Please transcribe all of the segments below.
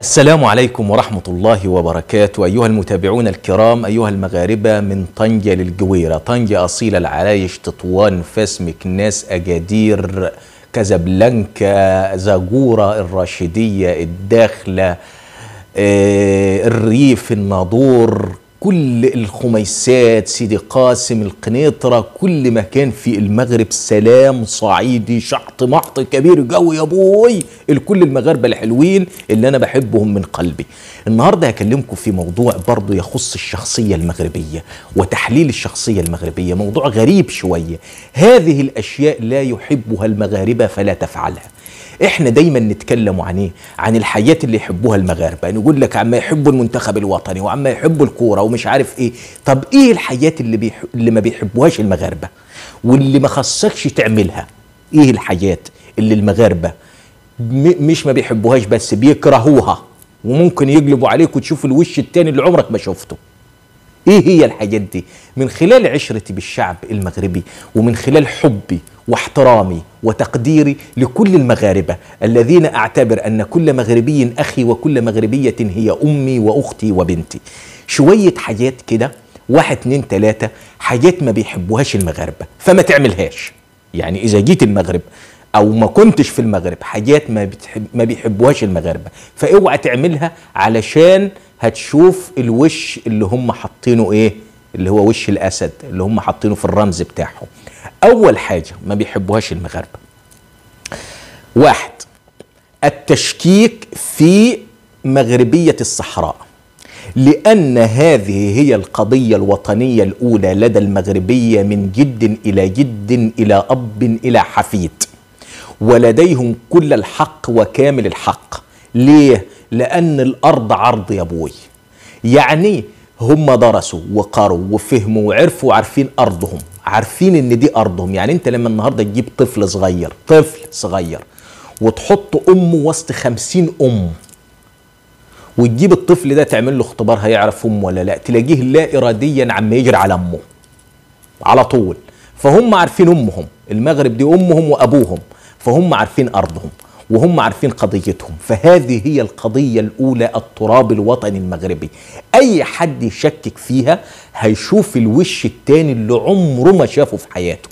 السلام عليكم ورحمة الله وبركاته أيها المتابعون الكرام أيها المغاربة من طنجة للجويرة طنجة أصيلة العرايش تطوان فاس مكناس أجادير كازابلانكا زاجورة الراشدية الداخلة آه، الريف الناظور كل الخميسات سيدي قاسم القنيطرة كل مكان في المغرب سلام صعيدي شحط محط كبير جو يا بوي الكل المغاربة الحلوين اللي أنا بحبهم من قلبي النهاردة هكلمكم في موضوع برضو يخص الشخصية المغربية وتحليل الشخصية المغربية موضوع غريب شوية هذه الأشياء لا يحبها المغاربة فلا تفعلها احنا دايما نتكلم عن ايه عن الحاجات اللي يحبوها المغاربه نقول لك عما يحبوا المنتخب الوطني وعما يحبوا الكوره ومش عارف ايه طب ايه الحاجات اللي بيح... اللي ما بيحبوهاش المغاربه واللي ما خصكش تعملها ايه الحاجات اللي المغاربه م... مش ما بيحبوهاش بس بيكرهوها وممكن يقلبوا عليك وتشوف الوش التاني اللي عمرك ما شفته ايه هي الحاجات دي من خلال عشرتي بالشعب المغربي ومن خلال حبي واحترامي وتقديري لكل المغاربه الذين اعتبر ان كل مغربي اخي وكل مغربيه هي امي واختي وبنتي شويه حاجات كده واحد اتنين تلاته حاجات ما بيحبوهاش المغاربه فما تعملهاش يعني اذا جيت المغرب او ما كنتش في المغرب حاجات ما بتحب ما بيحبوهاش المغاربه فاوعى تعملها علشان هتشوف الوش اللي هم حاطينه ايه اللي هو وش الاسد اللي هم حاطينه في الرمز بتاعهم اول حاجه ما بيحبوهاش المغاربه واحد التشكيك في مغربيه الصحراء لان هذه هي القضيه الوطنيه الاولى لدى المغربيه من جد الى جد الى اب الى حفيد ولديهم كل الحق وكامل الحق ليه لان الارض عرض يا ابوي يعني هم درسوا وقروا وفهموا وعرفوا وعارفين ارضهم عارفين ان دي ارضهم يعني انت لما النهارده تجيب طفل صغير طفل صغير وتحط امه وسط خمسين ام وتجيب الطفل ده تعمل له اختبار هيعرف امه ولا لا تلاقيه لا اراديا عم يجري على امه على طول فهم عارفين امهم المغرب دي امهم وابوهم فهم عارفين ارضهم وهم عارفين قضيتهم فهذه هي القضية الأولى التراب الوطني المغربي أي حد يشكك فيها هيشوف الوش التاني اللي عمره ما شافه في حياته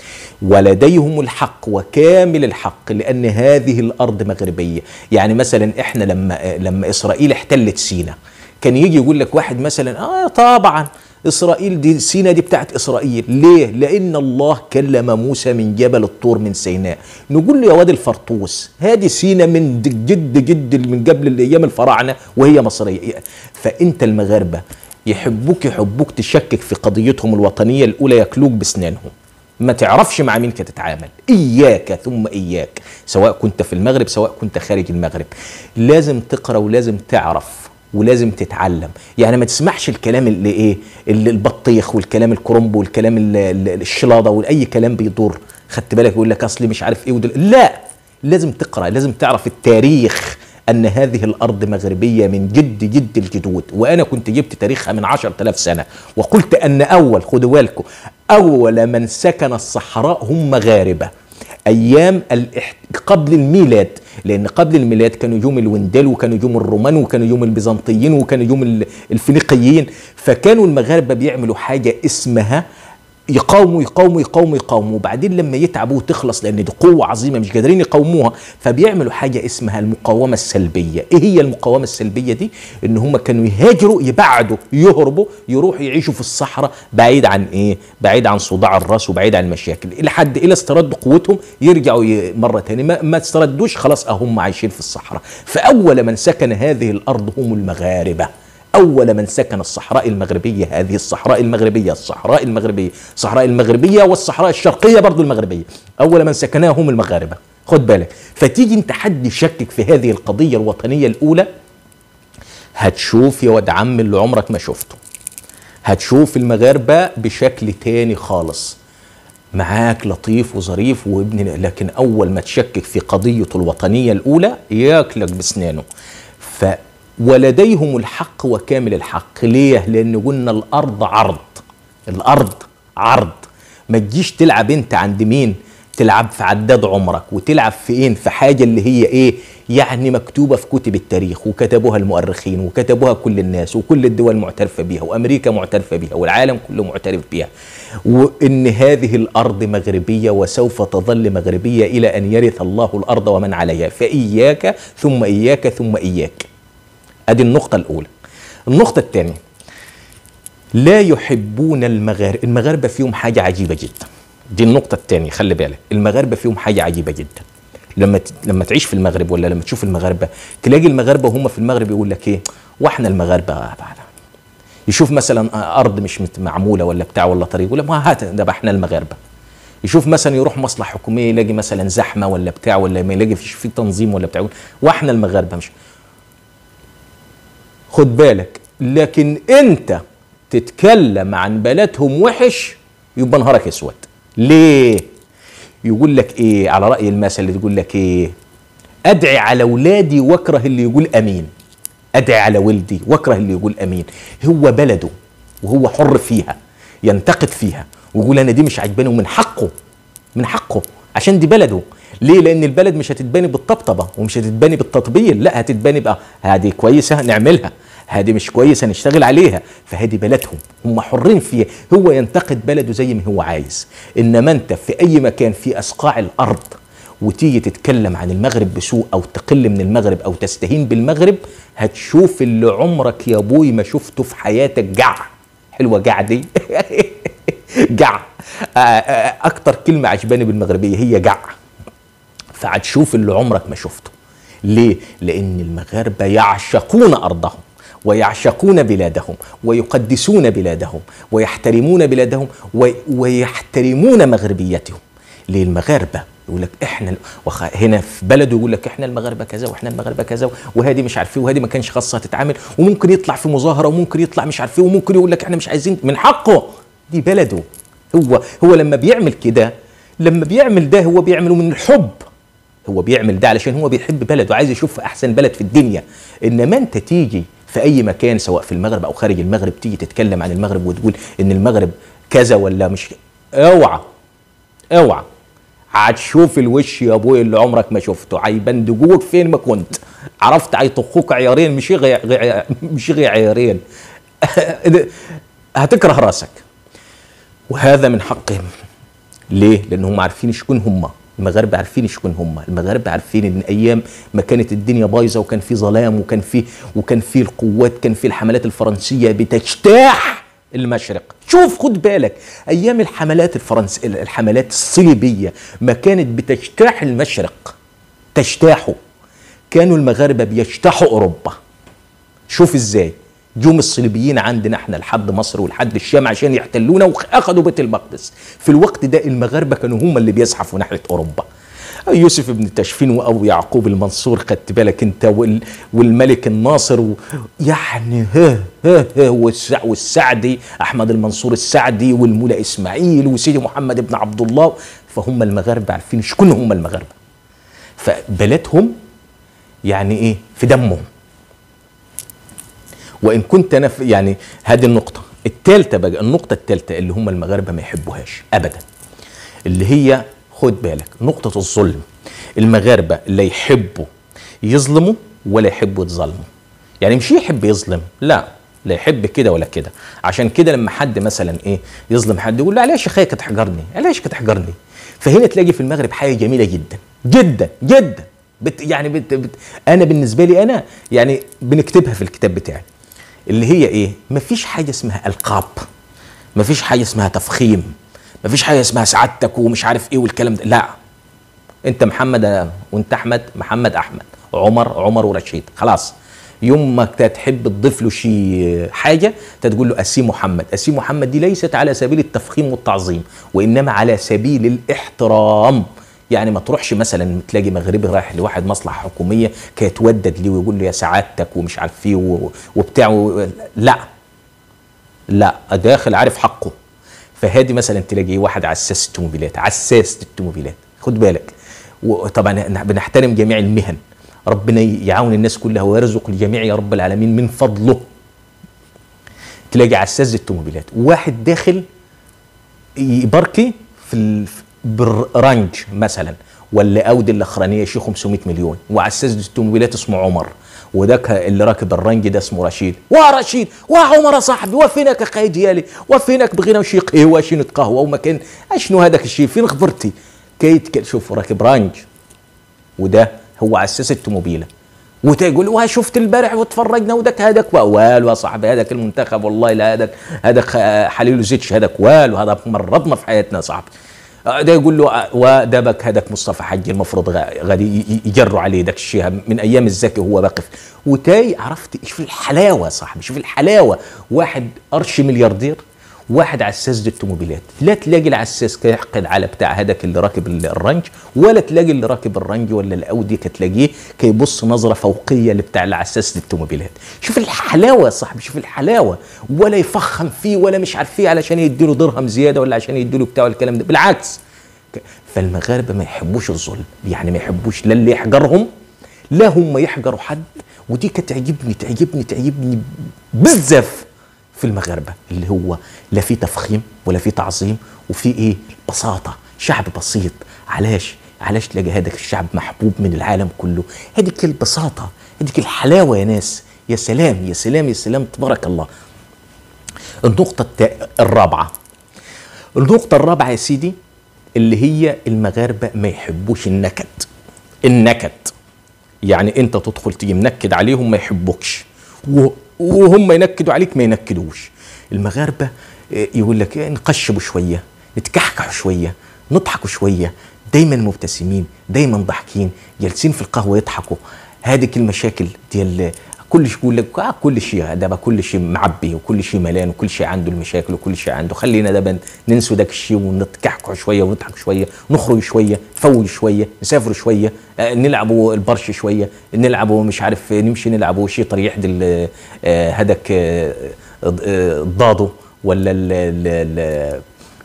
ولديهم الحق وكامل الحق لأن هذه الأرض مغربية يعني مثلا إحنا لما, لما إسرائيل احتلت سينا كان يجي يقول لك واحد مثلا آه طبعا اسرائيل دي سينا دي بتاعت اسرائيل ليه لان الله كلم موسى من جبل الطور من سيناء نقول له يا واد الفرطوس هذه سينا من جد جد من قبل ايام الفراعنه وهي مصريه فانت المغاربه يحبوك يحبوك تشكك في قضيتهم الوطنيه الاولى ياكلوك باسنانهم ما تعرفش مع مين تتعامل اياك ثم اياك سواء كنت في المغرب سواء كنت خارج المغرب لازم تقرا ولازم تعرف ولازم تتعلم يعني ما تسمعش الكلام اللي ايه اللي البطيخ والكلام الكرنب والكلام الشلاضه واي كلام بيضر خدت بالك يقول لك اصلي مش عارف ايه ودل... لا لازم تقرا لازم تعرف التاريخ ان هذه الارض مغربيه من جد جد الجدود وانا كنت جبت تاريخها من عشرة آلاف سنه وقلت ان اول خدوا بالكم اول من سكن الصحراء هم مغاربه ايام الاحت... قبل الميلاد لان قبل الميلاد كانوا يوم الوندال وكانوا يوم الرومان وكانوا يوم البيزنطيين وكانوا يوم الفينيقيين فكانوا المغاربه بيعملوا حاجه اسمها يقاوموا يقاوموا يقاوموا يقاوموا وبعدين لما يتعبوا وتخلص لان دي قوه عظيمه مش قادرين يقاوموها فبيعملوا حاجه اسمها المقاومه السلبيه ايه هي المقاومه السلبيه دي ان هم كانوا يهاجروا يبعدوا يهربوا يروحوا يعيشوا في الصحراء بعيد عن ايه بعيد عن صداع الراس وبعيد عن المشاكل لحد الى استردوا قوتهم يرجعوا مره ثانيه ما, ما استردوش خلاص اهم عايشين في الصحراء فاول من سكن هذه الارض هم المغاربه أول من سكن الصحراء المغربية هذه الصحراء المغربية الصحراء المغربية الصحراء المغربية والصحراء الشرقية برضو المغربية أول من سكنها هم المغاربة خد بالك فتيجي انت حد يشكك في هذه القضية الوطنية الأولى هتشوف يا واد عم اللي عمرك ما شفته هتشوف المغاربة بشكل تاني خالص معاك لطيف وظريف وابن لكن أول ما تشكك في قضيته الوطنية الأولى ياكلك بسنانه ف ولديهم الحق وكامل الحق ليه لان قلنا الارض عرض الارض عرض ما تجيش تلعب انت عند مين تلعب في عداد عمرك وتلعب في ايه في حاجه اللي هي ايه يعني مكتوبه في كتب التاريخ وكتبوها المؤرخين وكتبوها كل الناس وكل الدول معترفه بها وامريكا معترفه بها والعالم كله معترف بها وان هذه الارض مغربيه وسوف تظل مغربيه الى ان يرث الله الارض ومن عليها فاياك ثم اياك ثم اياك ادي النقطه الاولى النقطه الثانيه لا يحبون المغاربه المغاربه فيهم حاجه عجيبه جدا دي النقطة الثانية خلي بالك المغاربة فيهم حاجة عجيبة جدا لما ت... لما تعيش في المغرب ولا لما تشوف المغاربة تلاقي المغاربة وهم في المغرب يقول لك ايه واحنا المغاربة يشوف مثلا ارض مش معمولة ولا بتاع ولا طريق يقول ما هات ده احنا المغاربة يشوف مثلا يروح مصلحة حكومية يلاقي مثلا زحمة ولا بتاع ولا ما يلاقي في تنظيم ولا بتاع واحنا المغاربة مش خد بالك لكن انت تتكلم عن بلدهم وحش يبقى نهارك اسود ليه يقول لك ايه على راي المثل اللي تقول لك ايه ادعي على اولادي واكره اللي يقول امين ادعي على ولدي واكره اللي يقول امين هو بلده وهو حر فيها ينتقد فيها ويقول انا دي مش عجباني ومن حقه من حقه عشان دي بلده ليه لان البلد مش هتتبني بالطبطبه ومش هتتبني بالتطبيل لا هتتبني بقى هذه كويسه نعملها هذه مش كويسه نشتغل عليها فهذه بلدهم هم حرين فيها هو ينتقد بلده زي ما هو عايز انما انت في اي مكان في اسقاع الارض وتيجي تتكلم عن المغرب بسوء او تقل من المغرب او تستهين بالمغرب هتشوف اللي عمرك يا ابوي ما شفته في حياتك جع حلوه جع دي جع اكتر كلمه عجباني بالمغربيه هي جع فهتشوف اللي عمرك ما شفته ليه لان المغاربه يعشقون ارضهم ويعشقون بلادهم ويقدسون بلادهم ويحترمون بلادهم ويحترمون مغربيتهم للمغاربه يقول لك احنا هنا في بلده يقول لك احنا المغاربه كذا واحنا المغاربه كذا وهذه مش عارف ايه وهذه ما كانش خاصه تتعامل وممكن يطلع في مظاهره وممكن يطلع مش عارف ايه وممكن يقول لك احنا مش عايزين من حقه دي بلده هو هو لما بيعمل كده لما بيعمل ده هو بيعمله من الحب هو بيعمل ده علشان هو بيحب بلده وعايز يشوف احسن بلد في الدنيا انما انت تيجي في اي مكان سواء في المغرب او خارج المغرب تيجي تتكلم عن المغرب وتقول ان المغرب كذا ولا مش اوعى اوعى هتشوف الوش يا ابوي اللي عمرك ما شفته هيبندجوك فين ما كنت عرفت هيطخوك عيارين مش غي... غي... مش غي عيارين هتكره راسك وهذا من حقهم ليه؟ لانهم عارفين شكون هم المغاربه عارفين شكون هم المغاربه عارفين ان ايام ما كانت الدنيا بايظه وكان في ظلام وكان في وكان في القوات كان في الحملات الفرنسيه بتجتاح المشرق شوف خد بالك ايام الحملات الفرنس الحملات الصليبيه ما كانت بتجتاح المشرق تجتاحه كانوا المغاربه بيجتاحوا اوروبا شوف ازاي جم الصليبيين عندنا احنا لحد مصر ولحد الشام عشان يحتلونا واخذوا بيت المقدس في الوقت ده المغاربه كانوا هم اللي بيزحفوا ناحيه اوروبا يوسف بن تشفين وابو يعقوب المنصور خدت بالك انت وال والملك الناصر و يعني ها ها ها والسعدي احمد المنصور السعدي والمولى اسماعيل وسيدي محمد بن عبد الله فهم المغاربه عارفين شكون هم المغاربه فبلادهم يعني ايه في دمهم وان كنت انا يعني هذه النقطه الثالثه بقى النقطه الثالثه اللي هم المغاربه ما يحبوهاش ابدا اللي هي خد بالك نقطه الظلم المغاربه لا يحبوا يظلموا ولا يحبوا يتظلموا يعني مش يحب يظلم لا لا يحب كده ولا كده عشان كده لما حد مثلا ايه يظلم حد يقول له علاش يا اخي تحجرني علاش تحجرني فهنا تلاقي في المغرب حاجه جميله جدا جدا جدا بت يعني بت بت انا بالنسبه لي انا يعني بنكتبها في الكتاب بتاعي اللي هي ايه مفيش حاجه اسمها القاب مفيش حاجه اسمها تفخيم مفيش حاجه اسمها سعادتك ومش عارف ايه والكلام ده لا انت محمد وانت احمد محمد احمد عمر عمر ورشيد خلاص يوم ما تحب تضيف له شيء حاجه تقول له اسي محمد اسي محمد دي ليست على سبيل التفخيم والتعظيم وانما على سبيل الاحترام يعني ما تروحش مثلا تلاقي مغربي رايح لواحد مصلحه حكوميه كيتودد ليه ويقول له يا سعادتك ومش عارف ايه وبتاع لا لا داخل عارف حقه فهادي مثلا تلاقي واحد عساس التوموبيلات عساس التوموبيلات خد بالك وطبعا بنحترم جميع المهن ربنا يعاون الناس كلها ويرزق الجميع يا رب العالمين من فضله تلاقي عساس التوموبيلات واحد داخل يباركي في برانج مثلا ولا اودي الاخرانيه شي 500 مليون وعساس التمويلات اسمه عمر وذاك اللي راكب الرنج ده اسمه رشيد ورشيد وعمر صاحبي وفينك يا قايد ديالي وفينك بغينا شي قهوه شي نتقهوى وما كان اشنو هذاك الشيء فين خبرتي كيت شوف راكب رانج وده هو عساس التوموبيله وتقول وها شفت البارح وتفرجنا ودك هذاك والو يا صاحبي هذاك المنتخب والله لا هذاك هذاك حليل زيتش هذاك والو هذا مرضنا في حياتنا يا صاحبي ده يقول له ودبك هذاك مصطفى حجي المفروض غادي يجروا عليه داك الشيء من ايام الزكي وهو واقف وتاي عرفت شوف الحلاوه صاحبي شوف الحلاوه واحد قرش ملياردير واحد عساس دي التوموبيلات لا تلاقي العساس كيحقد على بتاع هذاك اللي راكب الرنج ولا تلاقي اللي راكب الرنج ولا الاودي كتلاقيه كيبص نظره فوقيه لبتاع العساس دي التوموبيلات شوف الحلاوه يا صاحبي شوف الحلاوه ولا يفخم فيه ولا مش عارف ايه علشان يديله درهم زياده ولا عشان يديله بتاع الكلام ده بالعكس فالمغاربه ما يحبوش الظلم يعني ما يحبوش لا اللي يحجرهم لا هم يحجروا حد ودي كتعجبني تعجبني تعجبني بزاف في المغاربه اللي هو لا في تفخيم ولا في تعظيم وفي ايه بساطه شعب بسيط علاش علاش تلاقي هذاك الشعب محبوب من العالم كله هذيك البساطه هذيك الحلاوه يا ناس يا سلام يا سلام يا سلام تبارك الله النقطة الرابعة النقطة الرابعة يا سيدي اللي هي المغاربة ما يحبوش النكد النكد يعني انت تدخل تيجي منكد عليهم ما يحبوكش وهم ينكدوا عليك ما ينكدوش المغاربه يقول لك نقشبوا شويه نتكحكحوا شويه نضحكوا شويه دايما مبتسمين دايما ضاحكين جالسين في القهوه يضحكوا هذيك المشاكل ديال كل شيء يقول لك آه كل شيء ده كل شيء معبي وكل شيء ملان وكل شيء عنده المشاكل وكل شيء عنده خلينا ده ننسوا داك الشيء ونتكحكح شويه ونضحك شويه نخرج شويه نفوج شويه نسافر شويه آه نلعبوا البرش شويه نلعبوا مش عارف نمشي نلعبوا شيء طريح دل آه هداك آه الضادو ولا ال ال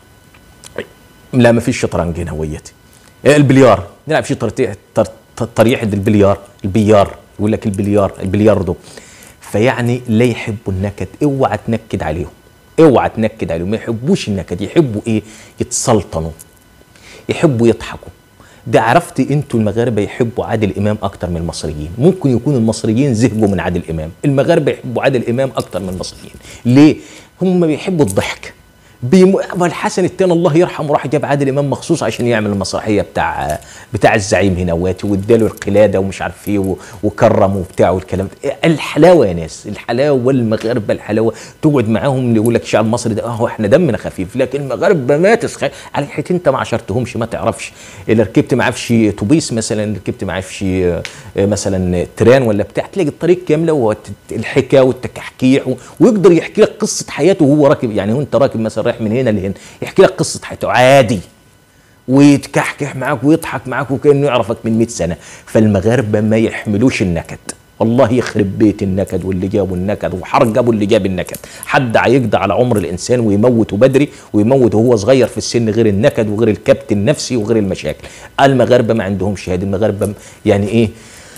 لا ما فيش شطرنج هنا ويتي البليار نلعب شيء طريح البليار البيار يقول لك البليار البلياردو فيعني لا يحبوا النكد اوعى تنكد عليهم اوعى تنكد عليهم ما يحبوش النكد يحبوا ايه يتسلطنوا يحبوا يضحكوا ده عرفت انتوا المغاربه يحبوا عادل امام اكتر من المصريين ممكن يكون المصريين زهقوا من عادل امام المغاربه يحبوا عادل امام اكتر من المصريين ليه هم بيحبوا الضحك بيم... والحسن التاني الله يرحمه راح جاب عادل امام مخصوص عشان يعمل المسرحيه بتاع بتاع الزعيم هنواتي واداله القلاده ومش عارف ايه و... وكرمه وبتاع والكلام ده الحلاوه يا ناس الحلاوه والمغاربه الحلاوه تقعد معاهم يقول لك الشعب المصري ده اهو احنا دمنا خفيف لكن المغاربه ما تسخ على حيث انت ما عشرتهمش ما تعرفش اللي ركبت معاه في شي اتوبيس مثلا ركبت معاه في شي مثلا تران ولا بتاع تلاقي الطريق كامله والحكايه والتكحكيح ويقدر يحكي لك قصه حياته وهو راكب يعني وانت راكب مثلا رايح من هنا لهنا يحكي لك قصه حياته عادي ويتكحكح معاك ويضحك معاك وكانه يعرفك من 100 سنه فالمغاربه ما يحملوش النكد والله يخرب بيت النكد واللي جابوا النكد وحرق ابو اللي جاب النكد حد هيقضي على عمر الانسان ويموته بدري ويموته وهو صغير في السن غير النكد وغير الكبت النفسي وغير المشاكل المغاربه ما عندهمش هذه المغاربه يعني ايه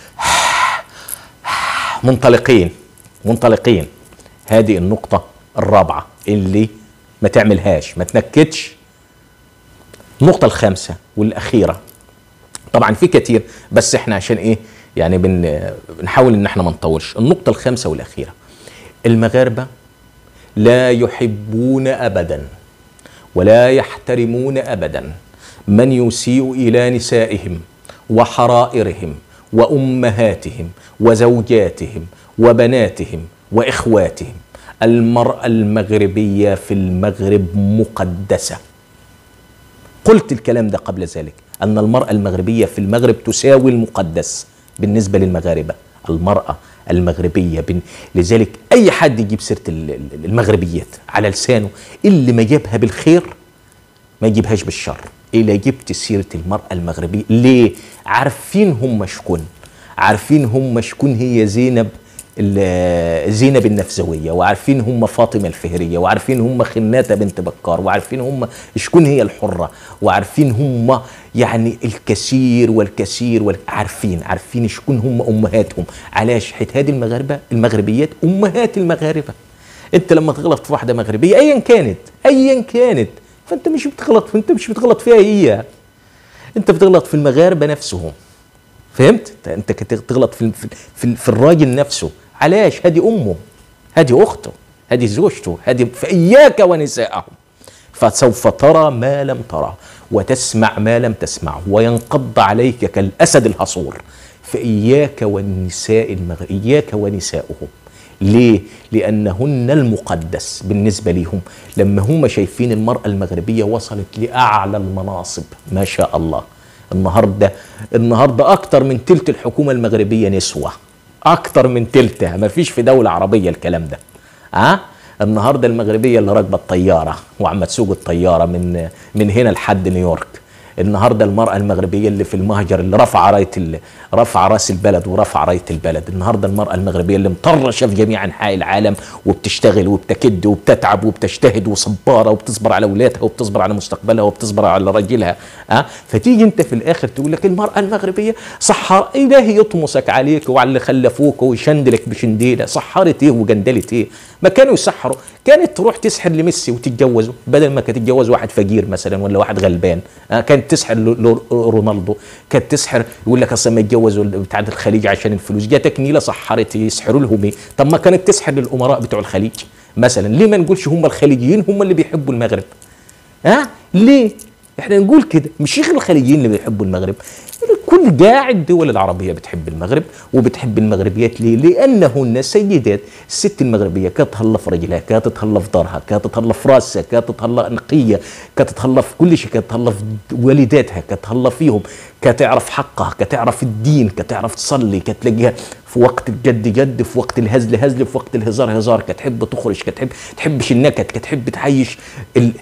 منطلقين منطلقين هذه النقطه الرابعه اللي ما تعملهاش ما تنكدش النقطة الخامسة والأخيرة طبعا في كتير بس احنا عشان ايه يعني بن بنحاول ان احنا ما نطولش النقطة الخامسة والأخيرة المغاربة لا يحبون أبدا ولا يحترمون أبدا من يسيء إلى نسائهم وحرائرهم وأمهاتهم وزوجاتهم وبناتهم وإخواتهم المرأة المغربية في المغرب مقدسة قلت الكلام ده قبل ذلك أن المرأة المغربية في المغرب تساوي المقدس بالنسبة للمغاربة المرأة المغربية بن... لذلك أي حد يجيب سيرة المغربيات على لسانه اللي ما جابها بالخير ما يجيبهاش بالشر إلا جبت سيرة المرأة المغربية ليه؟ عارفين هم شكون عارفين هم شكون هي زينب زينب النفزوية وعارفين هم فاطمة الفهرية وعارفين هم خناتة بنت بكار وعارفين هم شكون هي الحرة وعارفين هم يعني الكثير والكثير وال... عارفين عارفين شكون هم أمهاتهم علاش حيث هذه المغاربة المغربيات أمهات المغاربة أنت لما تغلط في واحدة مغربية أيا كانت أيا كانت فانت مش بتغلط انت مش بتغلط فيها هي انت بتغلط في المغاربه نفسهم فهمت انت كنت تغلط في في, في, في الراجل نفسه علاش هذه امه هذه اخته هذه زوجته هذه فاياك ونساءهم فسوف ترى ما لم ترى وتسمع ما لم تسمع وينقض عليك كالاسد الهصور فاياك والنساء المغ... اياك ونساؤهم ليه؟ لأنهن المقدس بالنسبة لهم لما هم شايفين المرأة المغربية وصلت لأعلى المناصب ما شاء الله النهاردة النهاردة أكتر من تلت الحكومة المغربية نسوة أكتر من تلتها ما فيش في دولة عربية الكلام ده ها؟ أه؟ النهارده المغربيه اللي راكبه الطياره وعم تسوق الطياره من من هنا لحد نيويورك النهارده المراه المغربيه اللي في المهجر اللي رفع رايه رفع راس البلد ورفع رايه البلد النهارده المراه المغربيه اللي مطرشه في جميع انحاء العالم وبتشتغل وبتكد وبتتعب وبتجتهد وصباره وبتصبر على اولادها وبتصبر على مستقبلها وبتصبر على راجلها أه؟ فتيجي انت في الاخر تقول لك المراه المغربيه صحر الهي يطمسك عليك وعلى اللي خلفوك ويشندلك بشنديله صحرت ايه وجندلت ايه ما كانوا يسحروا كانت تروح تسحر لميسي وتتجوزه بدل ما كانت تتجوز واحد فقير مثلا ولا واحد غلبان أه؟ كانت تسحر رونالدو كانت تسحر يقول لك اصل ما يتجوزوا بتاع الخليج عشان الفلوس جاتك نيله سحرت يسحروا لهم ايه طب ما كانت تسحر للامراء بتوع الخليج مثلا ليه ما نقولش هم الخليجيين هم اللي بيحبوا المغرب ها أه؟ ليه احنا نقول كده مش شيخ الخليجيين اللي بيحبوا المغرب كل قاعد الدول العربية بتحب المغرب وبتحب المغربيات ليه؟ لأنهن سيدات الست المغربية كانت تهلا في رجلها كانت تهلا في دارها كانت تهلا في راسها كانت تهلا نقية كانت تهلا في كل شيء كانت تهلا في والداتها كانت تهلا فيهم كانت تعرف حقها كانت تعرف الدين كانت تعرف تصلي كانت تلاقيها في وقت الجد جد في وقت الهزل هزل في وقت الهزار هزار كانت تحب تخرج كانت تحب تحبش النكد كانت تحب تعيش ال...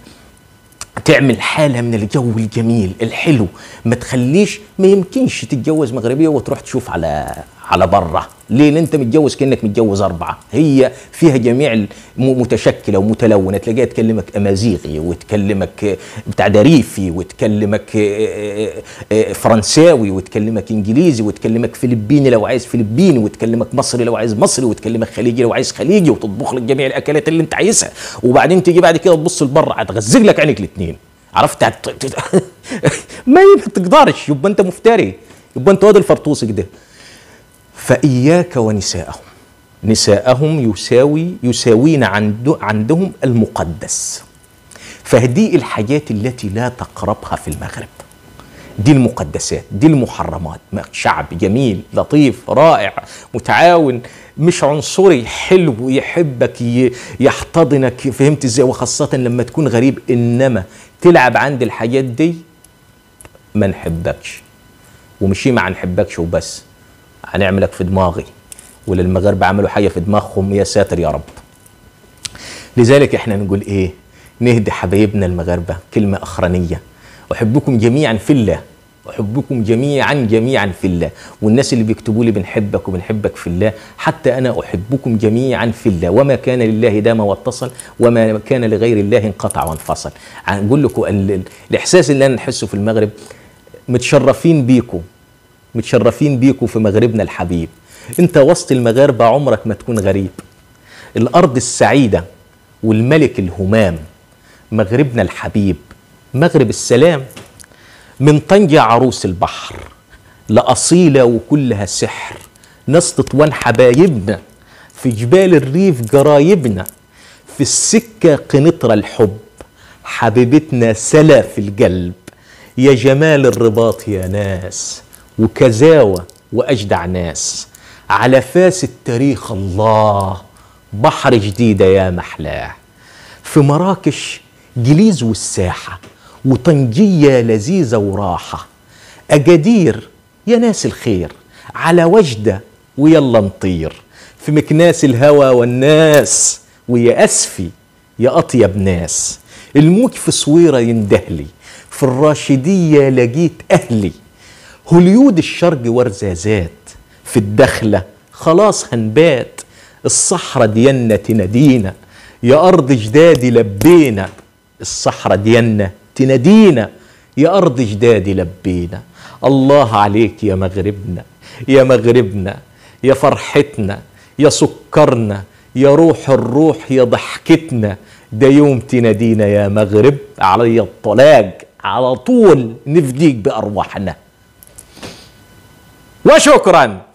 تعمل حالة من الجو الجميل الحلو ما تخليش ما يمكنش تتجوز مغربية وتروح تشوف على على بره ليه لان انت متجوز كانك متجوز اربعه هي فيها جميع متشكله ومتلونه تلاقيها تكلمك امازيغي وتكلمك بتاع دريفي وتكلمك فرنساوي وتكلمك انجليزي وتكلمك فلبيني لو عايز فلبيني وتكلمك مصري لو عايز مصري وتكلمك خليجي لو عايز خليجي وتطبخ لك جميع الاكلات اللي انت عايزها وبعدين تيجي بعد كده تبص لبره هتغزق لك عينك الاثنين عرفت ما تقدرش يبقى انت مفتري يبقى انت واد الفرطوس كده فإياك ونساءهم نساءهم يساوي يساوين عند عندهم المقدس فهدي الحاجات التي لا تقربها في المغرب دي المقدسات دي المحرمات شعب جميل لطيف رائع متعاون مش عنصري حلو يحبك يحتضنك فهمت ازاي وخاصة لما تكون غريب انما تلعب عند الحاجات دي ما نحبكش ومش ما نحبكش وبس هنعملك في دماغي وللمغاربة عملوا حاجة في دماغهم يا ساتر يا رب لذلك احنا نقول ايه نهدي حبايبنا المغاربة كلمة أخرانية أحبكم جميعا في الله أحبكم جميعا جميعا في الله والناس اللي بيكتبوا لي بنحبك وبنحبك في الله حتى أنا أحبكم جميعا في الله وما كان لله دام واتصل وما كان لغير الله انقطع وانفصل نقول لكم الإحساس اللي أنا نحسه في المغرب متشرفين بيكم متشرفين بيكم في مغربنا الحبيب انت وسط المغاربة عمرك ما تكون غريب الأرض السعيدة والملك الهمام مغربنا الحبيب مغرب السلام من طنجة عروس البحر لأصيلة وكلها سحر ناس تطوان حبايبنا في جبال الريف جرايبنا في السكة قنطرة الحب حبيبتنا سلا في القلب يا جمال الرباط يا ناس وكزاوة وأجدع ناس على فاس التاريخ الله بحر جديدة يا محلاه في مراكش جليز والساحة وطنجية لذيذة وراحة أجادير يا ناس الخير على وجدة ويلا نطير في مكناس الهوى والناس ويا أسفي يا أطيب ناس الموج في صويرة يندهلي في الراشدية لقيت أهلي هوليود الشرق ورزازات في الدخلة خلاص هنبات الصحراء دينا تنادينا يا أرض جدادي لبينا الصحراء دينا تنادينا يا أرض جدادي لبينا الله عليك يا مغربنا يا مغربنا يا فرحتنا يا سكرنا يا روح الروح يا ضحكتنا ده يوم تنادينا يا مغرب علي الطلاق على طول نفديك بأرواحنا وشكرا